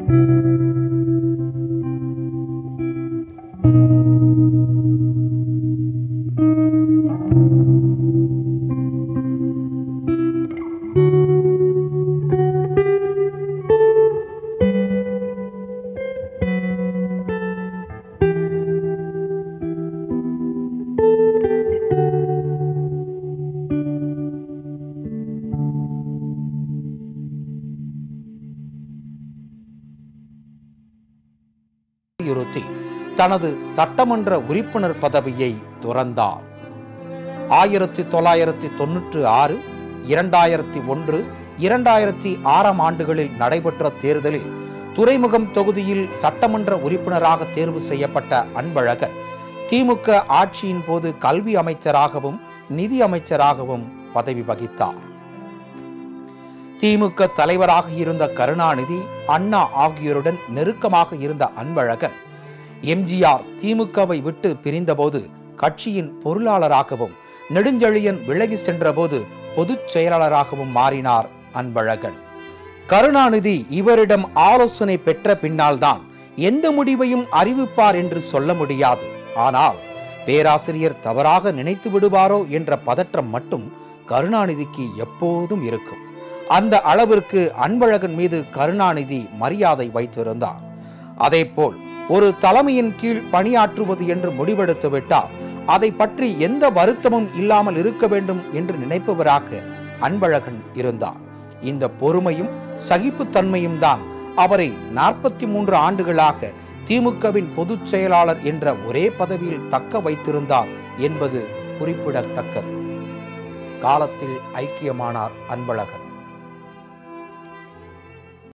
வலியுறுத்தி தனது சட்டமன்ற உறுப்பினர் பதவியை துறந்தார் ஆயிரத்தி தொள்ளாயிரத்தி தொன்னூற்று ஆறு இரண்டாயிரத்தி ஒன்று இரண்டாயிரத்தி ஆறாம் ஆண்டுகளில் நடைபெற்ற தேர்தலில் துறைமுகம் தொகுதியில் சட்டமன்ற உறுப்பினராக தேர்வு செய்யப்பட்ட அன்பழகன் திமுக ஆட்சியின் போது கல்வி அமைச்சராகவும் நிதி அமைச்சராகவும் பதவி வகித்தார் திமுக தலைவராக இருந்த கருணாநிதி அண்ணா ஆகியோருடன் நெருக்கமாக இருந்த அன்பழகன் எம்ஜிஆர் திமுகவை விட்டு பிரிந்தபோது கட்சியின் பொருளாளராகவும் நெடுஞ்செழியன் விலகி சென்றபோது பொதுச் செயலாளராகவும் மாறினார் அன்பழகன் கருணாநிதி இவரிடம் ஆலோசனை பெற்ற பின்னால்தான் எந்த முடிவையும் அறிவிப்பார் என்று சொல்ல முடியாது ஆனால் பேராசிரியர் தவறாக நினைத்து விடுவாரோ என்ற பதற்றம் மட்டும் கருணாநிதிக்கு எப்போதும் இருக்கும் அந்த அளவிற்கு அன்பழகன் மீது கருணாநிதி மரியாதை வைத்திருந்தார் அதேபோல் ஒரு தலைமையின் கீழ் பணியாற்றுவது என்று முடிவெடுத்து விட்டால் அதை பற்றி எந்த வருத்தமும் இல்லாமல் இருக்க வேண்டும் என்று நினைப்பவராக அன்பழகன் இருந்தார் இந்த பொறுமையும் சகிப்புத்தன்மையும் தான் அவரை நாற்பத்தி மூன்று ஆண்டுகளாக திமுகவின் பொதுச் செயலாளர் என்ற ஒரே பதவியில் தக்க வைத்திருந்தார் என்பது குறிப்பிடத்தக்கது காலத்தில் ஐக்கியமானார் அன்பழகன்